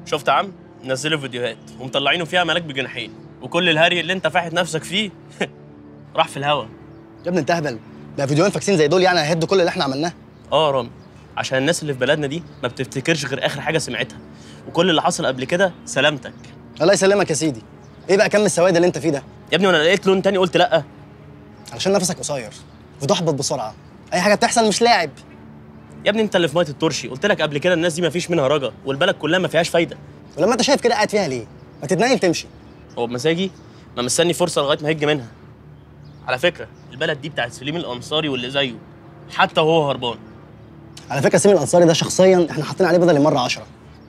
شفت يا عم نزلوا فيديوهات ومطلعينه فيها ملاك بجناحين وكل الهري اللي انت فاحت نفسك فيه راح في الهوا يا ابني انت اهبل ده فيديوهين فاكسين زي دول يعني هيهدوا كل اللي احنا عملناه اه يا رامي عشان الناس اللي في بلدنا دي ما بتفتكرش غير اخر حاجه سمعتها وكل اللي حصل قبل كده سلامتك الله يسلمك يا سيدي ايه بقى كم السواد اللي انت فيه ده يا ابني وانا لقيت لون تاني قلت لا علشان نفسك قصير بتحبط بسرعه اي حاجه بتحصل مش لاعب يا ابني انت اللي في ميه الترشي قلت لك قبل كده الناس دي ما فيش منها رجا والبلد كلها ما فيهاش فايده ولما انت شايف كده قاعد فيها ليه ما تتنيل تمشي هو بمزاجي ما مستني فرصه لغايه ما هج منها على فكره البلد دي بتاعت سليم الانصاري واللي زيه حتى وهو هربان على فكره سامي الانصاري ده شخصيا احنا حاطين عليه بدل المره 10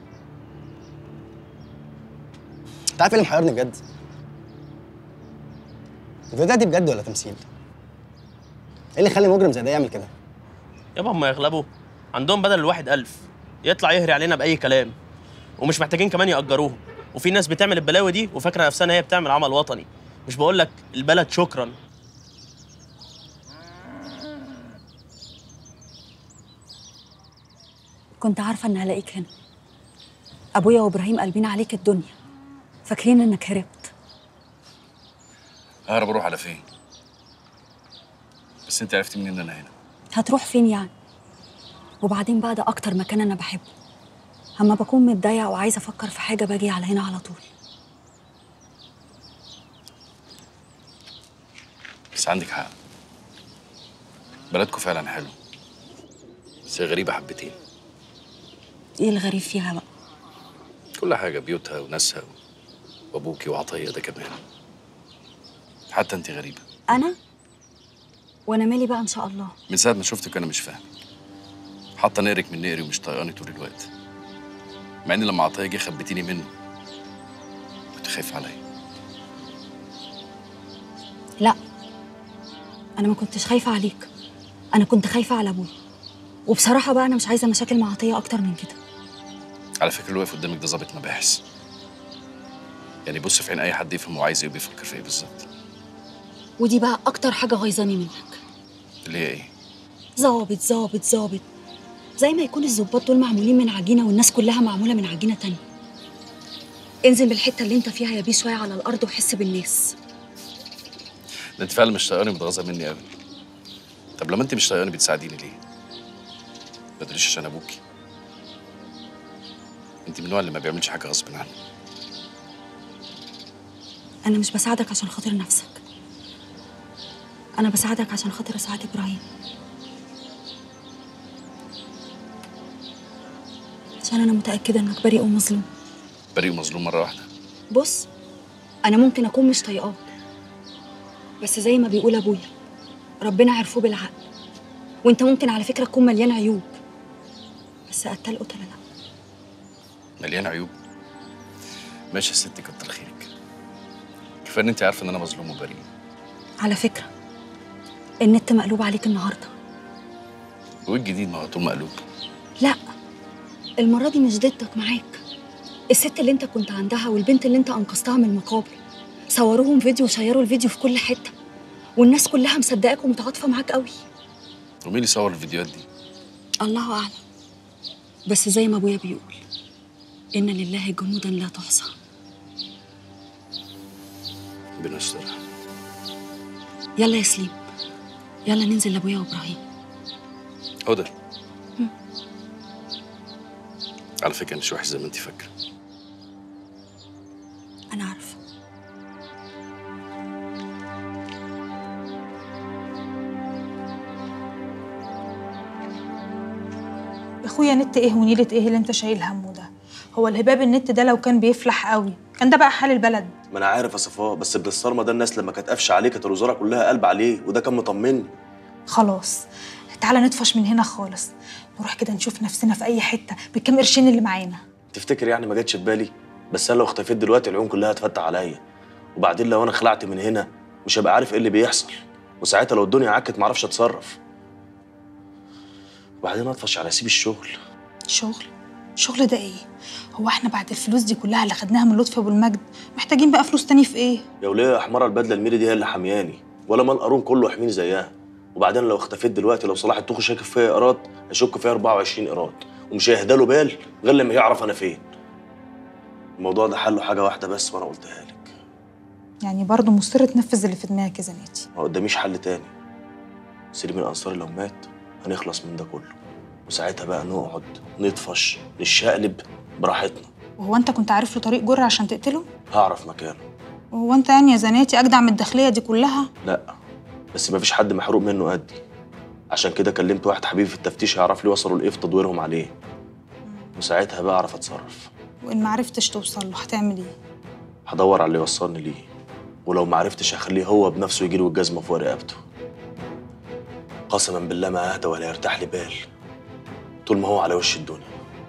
انت عارف ايه اللي محيرني بجد الفيديوهات دي بجد ولا تمثيل ايه اللي يخلي مجرم زي ده يعمل كده يابا هم يغلبوا عندهم بدل الواحد ألف يطلع يهري علينا بأي كلام ومش محتاجين كمان يأجروهم وفي ناس بتعمل البلاوي دي وفاكرة نفسها إن هي بتعمل عمل وطني مش بقول لك البلد شكرا كنت عارفة إن هلاقيك هنا أبويا وإبراهيم قلبين عليك الدنيا فاكرين إنك هربت اهرب اروح على فين بس انت عرفتي منين ان انا هنا هتروح فين يعني وبعدين بقى ده أكتر مكان أنا بحبه أما بكون متضايقة وعايزة أفكر في حاجة باجي على هنا على طول بس عندك حق بلدكم فعلا حلو بس هي غريبه حبتين إيه الغريب فيها بقى كل حاجه بيوتها وناسها وابوكي وعطيه ده كمان حتى انت غريبه أنا وأنا مالي بقى إن شاء الله من ساعه ما شفتك انا مش فاهمك حاطه نقرك من نقري ومش طايقاني طول الوقت مع ان لما عطيه جه خبيتيني منه كنت خايف عليا لا أنا ما كنتش خايفة عليك أنا كنت خايفة على أبويا وبصراحة بقى أنا مش عايزة مشاكل مع عطية أكتر من كده على فكره اللي واقف قدامك ده ظابط مباحث يعني بص في عين اي حد يفهم هو عايز ايه وبيفكر في ايه بالظبط ودي بقى أكتر حاجة غيظاني منك اللي هي ايه ظابط ظابط ظابط زي ما يكون الظباط دول معمولين من عجينة والناس كلها معمولة من عجينة تانية انزل بالحتة اللي انت فيها يا بيه شوية على الأرض وحس بالناس ده انت فعلا مش طايقاني ومتغاظه مني قوي طب لما انت مش طايقاني بتساعديني ليه ما تقوليش عشان ابوكي انت من النوع اللي ما بيعملش حاجه غصب عنه أنا مش بساعدك عشان خاطر نفسك أنا بساعدك عشان خاطر أساعد إبراهيم عشان أنا متأكدة إنك بريء ومظلوم بريء ومظلوم مره واحده بص أنا ممكن أكون مش طايقاك بس زي ما بيقول أبويا ربنا عرفوه بالعقل وأنت ممكن على فكرة تكون مليان عيوب بس قتال قتلة لأ مليان عيوب ماشي يا ستي كتر خيرك كفايه ان انت عارفه ان انا مظلوم وبريء على فكرة النت مقلوب عليك النهاردة وايه الجديد ما هو طول مقلوب لا المرة دي مش ضدك معاك الست اللي انت كنت عندها والبنت اللي انت انقذتها من المقابر صوروهم فيديو وشيروا الفيديو في كل حتة والناس كلها مصدقاك ومتعاطفة معاك قوي ومين اللي صور الفيديوهات دي الله أعلم بس زي ما أبويا بيقول إن لله جنودا لا تحصى ربنا يسترها يلا يا سليم يلا ننزل لأبويا وإبراهيم هدى على فكره مش وحش زي ما انت فاكره أنا عارفة يا اخويا نت ايه ونيلة ايه اللي انت شايل همه ده هو الهباب النت ده لو كان بيفلح قوي كان ده بقى حال البلد ما انا عارف يا صفاء بس ابن الصرمه ده الناس لما كانت قافشه عليه كانت الوزاره كلها قلب عليه وده كان مطمني خلاص تعالى نطفش من هنا خالص نروح كده نشوف نفسنا في اي حته بالكام قرشين اللي معانا تفتكر يعني ما جاتش في بالي بس انا لو اختفيت دلوقتي العيون كلها هتفتح عليا وبعدين لو انا خلعت من هنا مش هبقى عارف ايه اللي بيحصل وساعتها لو الدنيا عكت معرفش اتصرف وبعدين اطفش على سيب الشغل شغل شغل ده ايه هو احنا بعد الفلوس دي كلها اللي خدناها من لطفي ابو المجد محتاجين بقى فلوس تاني في ايه يا وليه يا حماره البدله الميري دي هي اللي حمياني ولا مال قارون كله يحميني زيها وبعدين لو اختفيت دلوقتي لو صلاح الطوخي شاكك فيا ايراد هيشك فيا 24 ايراد ومش هيهدى له بال غير لما يعرف انا فين الموضوع ده حله حاجه واحده بس وانا قلتها لك يعني برضه مصر تنفذ اللي في دماغك يا زناتي ما قداميش حل تاني سليم الانصاري لو مات هنخلص من ده كله وساعتها بقى نقعد نطفش نشقلب براحتنا وهو انت كنت عارف له طريق جر عشان تقتله هعرف مكانه وهو انت يعني يا زناتي اجدع من الداخليه دي كلها لا بس مفيش حد محروق منه قدي عشان كده كلمت واحد حبيبي في التفتيش يعرف لي وصلوا لايه في تدويرهم عليه وساعتها بقى اعرف اتصرف وان ما عرفتش توصل له هتعمل ايه هدور على اللي يوصلني ليه ولو ما عرفتش هخليه هو بنفسه يجيله الجزمه فوق رقبته قسما بالله ما اهدى ولا يرتاح لي بال طول ما هو على وش الدنيا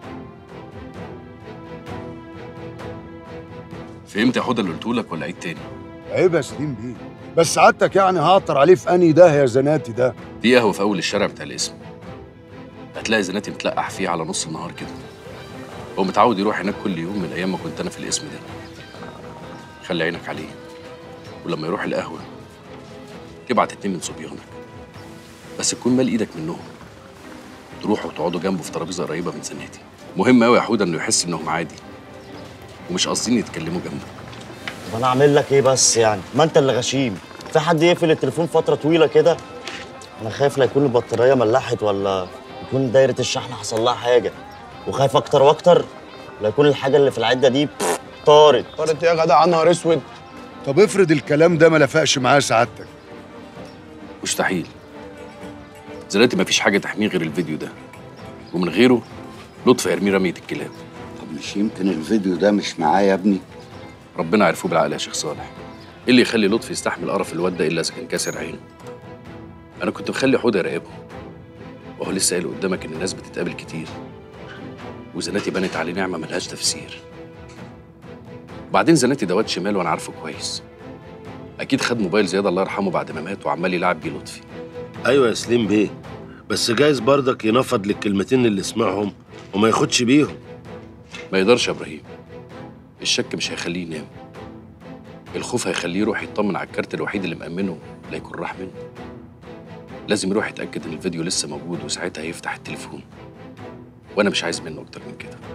فهمت يا حوده اللي قلته لك ولا عيد تاني عيب يا سليم بيه بس سعادتك يعني هعطر عليه في انهي ده يا زناتي ده في قهوه في اول الشارع بتاع الاسم هتلاقي زناتي متلقح فيه على نص النهار كده هو متعود يروح هناك كل يوم من ايام ما كنت انا في الاسم ده خلي عينك عليه ولما يروح القهوه تبعت اتنين من صبيانك بس تكون مال ايدك منهم تروحوا وتقعدوا جنبه في ترابيزه قريبه من زناتي مهم قوي يا حوده انه يحس انهم عادي ومش قاصدين يتكلموا جنبه طب انا اعمل لك ايه بس يعني ما انت اللي غشيم في حد يقفل التليفون فتره طويله كده انا خايف لا يكون البطاريه ملحت ولا يكون دايره الشحن حصل لها حاجه وخايف اكتر واكتر لا يكون الحاجه اللي في العده دي بف، طارت طارت يا جدع يا نهار اسود طب افرض الكلام ده ما لفقش معاه سعادتك مستحيل زناتي مفيش حاجه تحميه غير الفيديو ده ومن غيره لطفي هيرميه رميه الكلاب طب مش يمكن الفيديو ده مش معايا يا ابني ربنا عرفوه بالعقل يا شيخ صالح ايه اللي يخلي لطفي يستحمل قرف الواد ده الا اذا كان كاسر عينه انا كنت مخلي حوده يراقبه وهو لسه قايل قدامك ان الناس بتتقابل كتير وزناتي بنت عليه نعمه ملهاش تفسير وبعدين زناتي ده واد شمال وانا عارفه كويس اكيد خد موبايل زياد الله يرحمه بعد ما مات وعمال يلعب بيه لطفي ايوه يا سليم بيه بس جايز برضك ينفض للكلمتين اللي سمعهم وما ياخدش بيهم ما يقدرش يا ابراهيم الشك مش هيخليه ينام الخوف هيخليه يروح يطمن على الكارت الوحيد اللي مأمنه لا يكون راح منه لازم يروح يتأكد إن الفيديو لسه موجود وساعتها هيفتح التليفون وأنا مش عايز منه أكتر من كده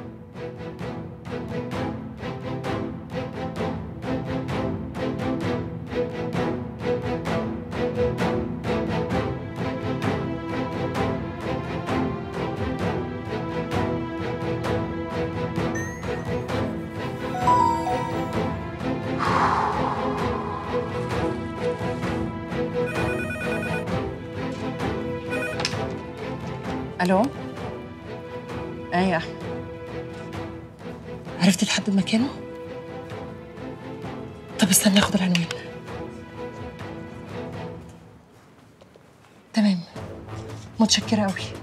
الو ايه يا احمد عرفت تحدد مكانه طب استنى اخد العنوان تمام متشكره قوي